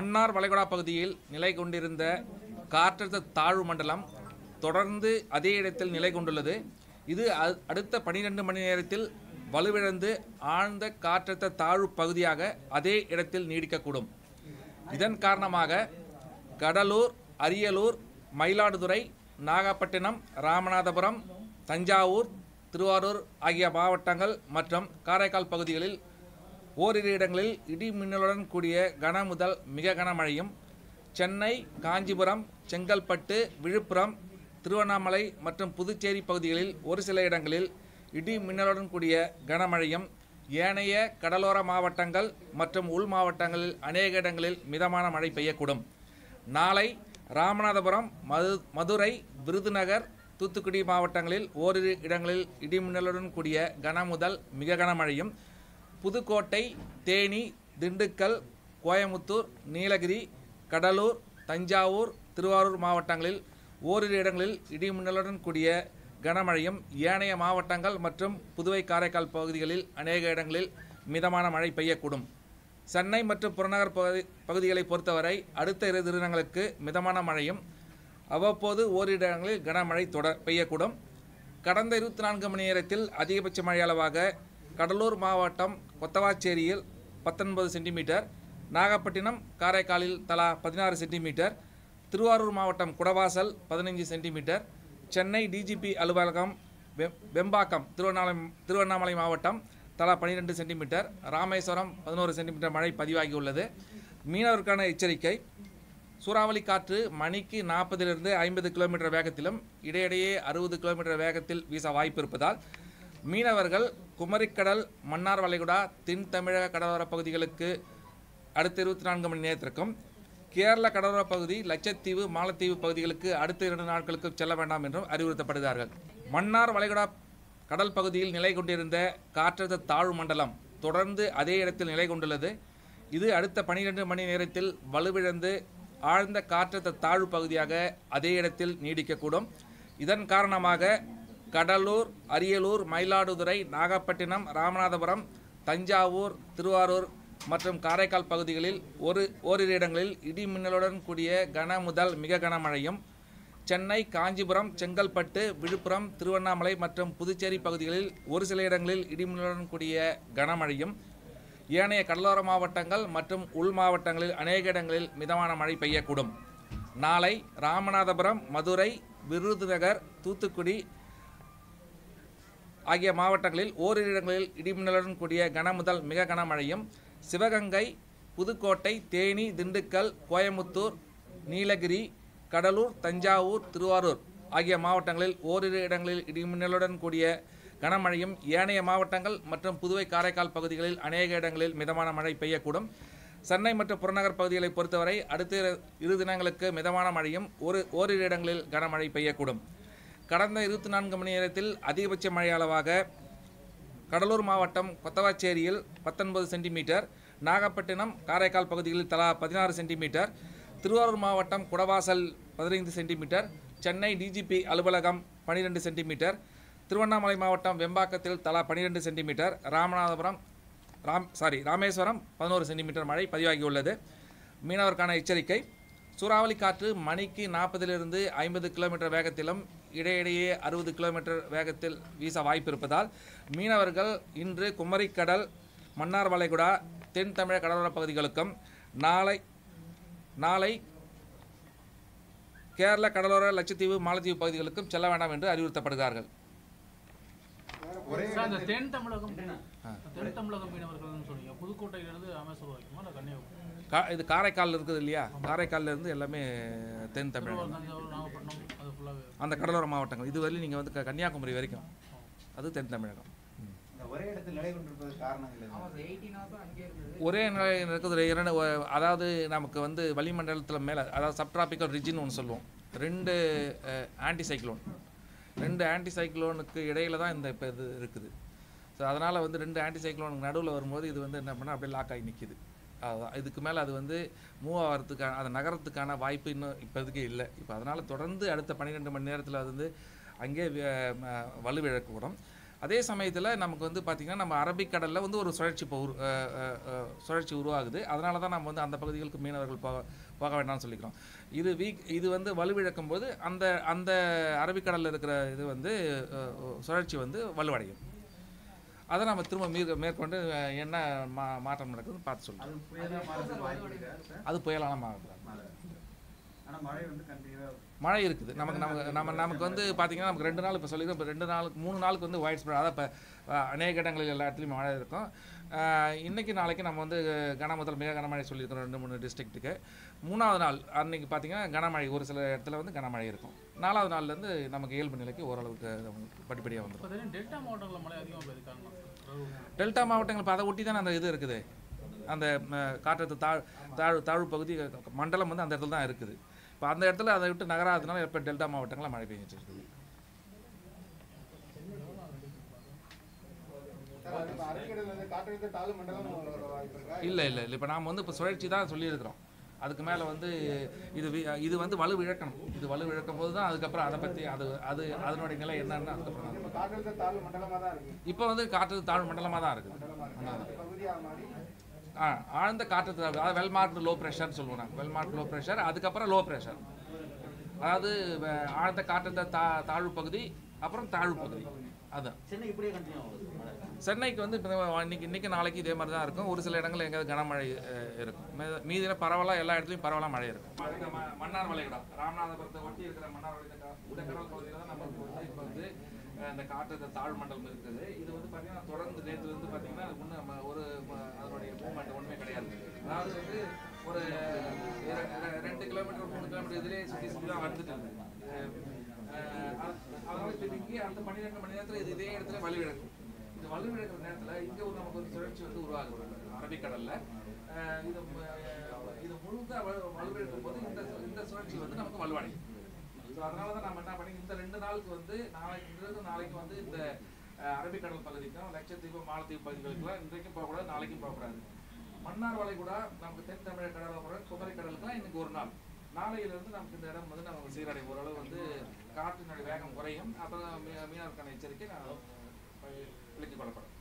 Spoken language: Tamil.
மன்னார் வளைகுடா பகுதியில் நிலை கொண்டிருந்த காற்றழுத்த தாழ்வு மண்டலம் தொடர்ந்து அதே இடத்தில் நிலை கொண்டுள்ளது இது அ- அடுத்த பனிரெண்டு மணி நேரத்தில் வலுவிழந்து ஆழ்ந்த காற்றழுத்த தாழ்வு பகுதியாக அதே இடத்தில் நீடிக்கக்கூடும் இதன் காரணமாக கடலூர் அரியலூர் மயிலாடுதுறை நாகப்பட்டினம் ராமநாதபுரம் தஞ்சாவூர் திருவாரூர் ஆகிய மாவட்டங்கள் மற்றும் காரைக்கால் பகுதிகளில் ஓரிரு இடங்களில் இடி மின்னலுடன் கூடிய கன முதல் மிக கனமழையும் சென்னை காஞ்சிபுரம் செங்கல்பட்டு விழுப்புரம் திருவண்ணாமலை மற்றும் புதுச்சேரி பகுதிகளில் ஒரு சில இடங்களில் இடி மின்னலுடன் கூடிய கனமழையும் ஏனைய கடலோர மாவட்டங்கள் மற்றும் உள் மாவட்டங்களில் அநேக இடங்களில் மிதமான மழை பெய்யக்கூடும் நாளை ராமநாதபுரம் மது மதுரை விருதுநகர் தூத்துக்குடி மாவட்டங்களில் ஓரிரு இடங்களில் இடிமின்னலுடன் கூடிய கன முதல் மிக கனமழையும் புதுக்கோட்டை தேனி திண்டுக்கல் கோயமுத்தூர் நீலகிரி கடலூர் தஞ்சாவூர் திருவாரூர் மாவட்டங்களில் ஓரிரு இடங்களில் இடிமின்னலுடன் கூடிய கனமழையும் ஏனைய மாவட்டங்கள் மற்றும் புதுவை காரைக்கால் பகுதிகளில் அநேக இடங்களில் மிதமான மழை பெய்யக்கூடும் சென்னை மற்றும் புறநகர் பகுதி பகுதிகளை பொறுத்தவரை அடுத்த இரு தினங்களுக்கு மிதமான மழையும் அவ்வப்போது ஓரிரு இடங்களில் கனமழை தொடர் பெய்யக்கூடும் கடந்த இருபத்தி நான்கு மணி நேரத்தில் அதிகபட்ச மழை அளவாக கடலூர் மாவட்டம் கொத்தவாச்சேரியில் பத்தொன்பது சென்டிமீட்டர் நாகப்பட்டினம் காரைக்காலில் தலா பதினாறு சென்டிமீட்டர் திருவாரூர் மாவட்டம் குடவாசல் பதினைஞ்சு சென்டிமீட்டர் சென்னை டிஜிபி அலுவலகம் வெ- வெம்பாக்கம் திருவண்ணாமலை திருவண்ணாமலை மாவட்டம் தலா பன்னிரெண்டு சென்டிமீட்டர் ராமேஸ்வரம் பதினோரு சென்டிமீட்டர் மழை பதிவாகியுள்ளது மீனவருக்கான எச்சரிக்கை சூறாவளி காற்று மணிக்கு நாற்பதிலிருந்து ஐம்பது கிலோமீட்டர் வேகத்திலும் இடையிடையே அறுபது கிலோமீட்டர் வேகத்தில் வீச வாய்ப்பு இருப்பதால் மீனவர்கள் குமரிக்கடல் மன்னார் வளைகுடா தென் தமிழக கடலோரப் பகுதிகளுக்கு அடுத்த இருபத்தி நான்கு மணி நேரத்திற்கும் கேரள கடலோர பகுதி லட்சத்தீவு மாலத்தீவு பகுதிகளுக்கு அடுத்த இரண்டு நாட்களுக்கு செல்ல வேண்டாம் என்றும் அறிவுறுத்தப்படுகிறார்கள் மன்னார் வளைகுடா கடல் பகுதியில் நிலை கொண்டிருந்த காற்றழுத்த தாழ்வு மண்டலம் தொடர்ந்து அதே இடத்தில் நிலை கொண்டுள்ளது இது அடுத்த பனிரெண்டு மணி நேரத்தில் வலுவிழந்து ஆழ்ந்த காற்றழுத்த தாழ்வு பகுதியாக அதே இடத்தில் நீடிக்கக்கூடும் இதன் காரணமாக கடலூர் அரியலூர் மயிலாடுதுறை நாகப்பட்டினம் ராமநாதபுரம் தஞ்சாவூர் திருவாரூர் மற்றும் காரைக்கால் பகுதிகளில் ஒரு ஓரிரு இடங்களில் இடி மின்னலுடன் கூடிய கன முதல் மிக கனமழையும் சென்னை காஞ்சிபுரம் செங்கல்பட்டு விழுப்புரம் திருவண்ணாமலை மற்றும் புதுச்சேரி பகுதிகளில் ஒரு சில இடங்களில் இடிமின்னலுடன் கூடிய கனமழையும் ஏனைய கடலோர மாவட்டங்கள் மற்றும் உள் மாவட்டங்களில் அநேக இடங்களில் மிதமான மழை பெய்யக்கூடும் நாளை ராமநாதபுரம் மதுரை விருதுநகர் தூத்துக்குடி ஆகிய மாவட்டங்களில் ஓரிரு இடங்களில் இடிமின்னலுடன் கூடிய கன முதல் மிக கனமழையும் சிவகங்கை புதுக்கோட்டை தேனி திண்டுக்கல் கோயமுத்தூர் நீலகிரி கடலூர் தஞ்சாவூர் திருவாரூர் ஆகிய மாவட்டங்களில் ஓரிரு இடங்களில் இடிமின்னலுடன் கூடிய கனமழையும் ஏனைய மாவட்டங்கள் மற்றும் புதுவை காரைக்கால் பகுதிகளில் அநேக இடங்களில் மிதமான மழை பெய்யக்கூடும் சென்னை மற்றும் புறநகர் பகுதிகளை பொறுத்தவரை அடுத்த இரு- இரு தினங்களுக்கு மிதமான மழையும் ஒரு ஓரிரு இடங்களில் கனமழை பெய்யக்கூடும் கடந்த இருபத்தி நான்கு மணி நேரத்தில் அதிகபட்ச மழை அளவாக கடலூர் மாவட்டம் கொத்தவாச்சேரியில் பத்தொன்பது சென்டிமீட்டர் நாகப்பட்டினம் காரைக்கால் பகுதிகளில் தலா பதினாறு சென்டிமீட்டர் திருவாரூர் மாவட்டம் குடவாசல் பதினைந்து சென்டிமீட்டர் சென்னை டிஜிபி அலுவலகம் பன்னிரெண்டு சென்டிமீட்டர் திருவண்ணாமலை மாவட்டம் வெம்பாக்கத்தில் தலா பன்னிரெண்டு சென்டிமீட்டர் ராமநாதபுரம் ராம் சாரி ராமேஸ்வரம் பதினோரு சென்டிமீட்டர் மழை பதிவாகியுள்ளது மீனவருக்கான எச்சரிக்கை சூறாவளி காற்று மணிக்கு நாற்பதிலிருந்து ஐம்பது கிலோமீட்டர் வேகத்திலும் இடையிடையே அறுபது கிலோமீட்டர் வேகத்தில் வீச வாய்ப்பு இருப்பதால் மீனவர்கள் இன்று குமரிக்கடல் மன்னார் வளைகுடா தென் தமிழக கடலோர பகுதிகளுக்கும் நாளை நாளை கேரள கடலோர லட்சத்தீவு மாலத்தீவு பகுதிகளுக்கும் செல்ல வேண்டாம் என்று அறிவுறுத்தப்படுகிறார்கள் சார், இந்த தென் தமிழகம் தென் தமிழகம் மீனவர்கள்னு சொன்னீங்க புதுக்கோட்டையிலிருந்து ராமேஸ்வரம் வரைக்குமா இல்லை கன்னியாகுமரி கா இது காரைக்கால் இருக்குது இல்லையா காரைக்கால்ல இருந்து எல்லாமே தென் தமிழகம் திருவாரூர், தஞ்சாவூர் நாகப்பட்டினம் அது ஃபுல்லாகவே அந்த கடலோர மாவட்டங்கள் இதுவரையிலும் நீங்கள் வந்து க- கன்னியாகுமரி வரைக்கும் அது தென் தமிழகம் இந்த ஒரே இடத்தில் நிலை கொண்டிருப்பது காரணங்கள் என்ன? ஒரே நிலையில் இருக்குது இரண்டு ஒ- அதாவது நமக்கு வந்து வளிமண்டலத்தில் மேலே அதாவது சப்ட்ராபிக்கல் ரிஜின் ஒன்று சொல்லுவோம் ரெண்டு ஆன்டி சைக்ளோன் ரெண்டு ஆன்டி சைக்ளோனுக்கு இடையில தான் இந்த இப்போ இது இருக்குது ஸோ அதனால் வந்து ரெண்டு ஆன்டி சைக்ளோனுக்கு நடுவில் வரும்போது இது வந்து என்ன பண்ணால் அப்படியே லாக் ஆகி நிற்கிது அதுதான் இதுக்கு மேலே அது வந்து மூவ் ஆகிறதுக்கான அது நகரத்துக்கான வாய்ப்பு இன்னும் இப்போதைக்கு இல்லை இப்போ அதனால் தொடர்ந்து அடுத்த பன்னிரெண்டு மணி நேரத்தில் அது வந்து அங்கே வி- ம- வலுவிழக்கக்கூடும் அதே சமயத்தில் நமக்கு வந்து பார்த்திங்கன்னா நம்ம அரபிக்கடலில் வந்து ஒரு சுழற்சி இப்போ உரு அஹ், அஹ், அஹ், சுழற்சி உருவாகுது அதனால தான் நம்ம வந்து அந்த பகுதிகளுக்கு மீனவர்கள் போக போக வேண்டாம்னு சொல்லிக்கிறோம் இது வீக் இது வந்து வலுவிழக்கும் போது அந்த அந்த அரபிக்கடலில் இருக்கிற இது வந்து அஹ், சுழற்சி வந்து வலுவடையும் அதை நம்ம திரும்ப மீ மேற்கொண்டு அஹ், என்ன மா மாற்றம் நடக்குதுன்னு பார்த்து சொல்லுவோம் அது புயலா மாறதுக்கு வாய்ப்பு இருக்கா சார் அது புயலான மாறக்கூடாது ஆனா மழை வந்து கண்டினியூவா மழை இருக்குது நமக்கு நமக்கு நம்ம நமக்கு வந்து பார்த்தீங்கன்னா நமக்கு ரெண்டு நாள் இப்போ சொல்லிக்கிறோம் இப்போ ரெண்டு நாளுக்கு மூணு நாளுக்கு வந்து ஒயிட் ஸ்ப்ரெட் அதான் இப்போ அநேக இடங்களில் எல்லா இடத்துலையும் மழை இருக்கும் அஹ், இன்னைக்கு நாளைக்கு நம்ம வந்து கன முதல் மிக கனமழை சொல்லியிருக்கிறோம் ரெண்டு மூணு டிஸ்ட்ரிக்ட்டுக்கு மூணாவது நாள் அன்னைக்கு பார்த்தீங்கன்னா கனமழை ஒரு சில இடத்துல வந்து கனமழை இருக்கும் நாலாவது நாள்லேருந்து நமக்கு இயல்பு நிலைக்கு ஓரளவுக்கு படிப்படியாக வந்துடும் இப்போ தெரியும் டெல்டா மாவட்டங்களில் மழை அதிகமாக பெய்யுது காரணம் சார் டெல்டா மாவட்டங்கள் இப்போ அதை ஒட்டி தானே அந்த இது இருக்குது அந்த ம, காற்றழுத்த தாழ் தாழ் தாழ்வு பகுதி மண்டலம் வந்து அந்த இடத்துல தான் இருக்குது இப்போ அந்த இடத்துல அதை விட்டு நகராதனால இப்போ டெல்டா மாவட்டங்களில் மழை பெஞ்சிட்டு இருக்குது அரபிக்கடல் வந்து காற்றழுத்த தாழ்வு மண்டலம் வர வாய்ப்பு இருக்கா இல்லை இல்லை இல்லை இப்போ நாம் வந்து இப்போ சுழற்சி தான் சொல்லியிருக்கிறோம் அதுக்கு மேலே வந்து இது வி- இது வந்து வலு இழக்கணும் இது வலு இழக்கும் போது தான் அதுக்கப்புறம் அதை பற்றி அது அது அதனுடைய நிலை என்னன்னு அதுக்கப்புறம் தான் இப்ப காற்றழுத்த தாழ்வு மண்டலமா தான் இருக்கு இப்போ வந்து காற்று தாழ்வு மண்டலமாக தான் இருக்குது அந்த பகுதியா மாறி ஆ ஆழ்ந்த காற்று தாழ்வு அதாவது வெல் மார்க்டு லோ ப்ரெஷர்னு சொல்லுவோம் நாங்கள் வெல் மார்க்டு லோ ப்ரெஷர் அதுக்கப்புறம் லோ ப்ரெஷர் அதாவது வ- ஆழ்ந்த காற்றழுத்த தா தாழ்வு பகுதி அப்புறம் தாழ்வு பகுதி அதான் சென்னை இப்படியே கண்டினியூ ஆகுது மழை சென்னைக்கு வந்து இப்போ இன்னைக்கு இன்னைக்கு நாளைக்கு இதே மாதிரி தான் இருக்கும் ஒரு சில இடங்கள் எங்கேயாவது கனமழை அஹ், இருக்கும் மீ- மீதின பரவலாக எல்லா இடத்துலையும் பரவலாக மழை இருக்கும் மன்னார் வளைகுடா ராமநாதபுரத்தை ஒட்டி இருக்கிற மன்னார் வளைகுடா இந்த கடல் பகுதியில் தான் நமக்கு வந்து இப்போ வந்து அஹ், இந்த காற்றழுத்த தாழ் மண்டலம் இருக்குது இது வந்து பார்த்தீங்கன்னா தொடர்ந்து நேற்று வந்து பார்த்தீங்கன்னா ஒன்றும் நம்ம ஒரு ம- அதனுடைய மூவ்மெண்ட் ஒன்றுமே கிடையாது அதாவது வந்து ஒரு இர- இர- ரெண்டு கிலோமீட்டர் மூணு கிலோமீட்டர் இதிலே சுற்றி சுற்றி தான் வந்துட்டு இருந்தது அஹ், அஹ், அதனால இப்போ இங்கே அந்த பன்னிரெண்டு மணி நேரத்தில் இது இதே இடத்துல வலுவிழக்கும் இந்த வலுவிழக்கிற நேரத்தில் இங்கே ஒரு நமக்கு ஒரு சுழற்சி வந்து உருவாகுது அரபிக்கடல்ல அஹ், இது ம- இது முழுக்க வலு வலுவிழக்கும் போது இந்த இந்த சுழற்சி வந்து நமக்கு வலுவடையும் ஸோ அதனால தான் நம்ம என்ன பண்ணி இந்த ரெண்டு நாளுக்கு வந்து நாளைக்கு இன்றைக்கு நாளைக்கு வந்து இந்த அஹ், அரபிக்கடல் பகுதிக்கும் லட்சத்தீவு மாலத்தீவு பகுதிகளுக்குலாம் இன்றைக்கும் போகக்கூடாது நாளைக்கும் போகக்கூடாது மன்னார் வளைகுடா நமக்கு தென் தமிழக கடலோர குமரி கடலுக்குலாம் இன்னைக்கு ஒரு நாள் நாளையிலிருந்து நமக்கு இந்த இடம் வந்து நமக்கு சீரடையும் ஓரளவு வந்து காற்றினுடைய வேகம் குறையும் அப்புறம் மீ- மீனவருக்கான எச்சரிக்கை நான் விலக்கிக் கொள்ளப்படும்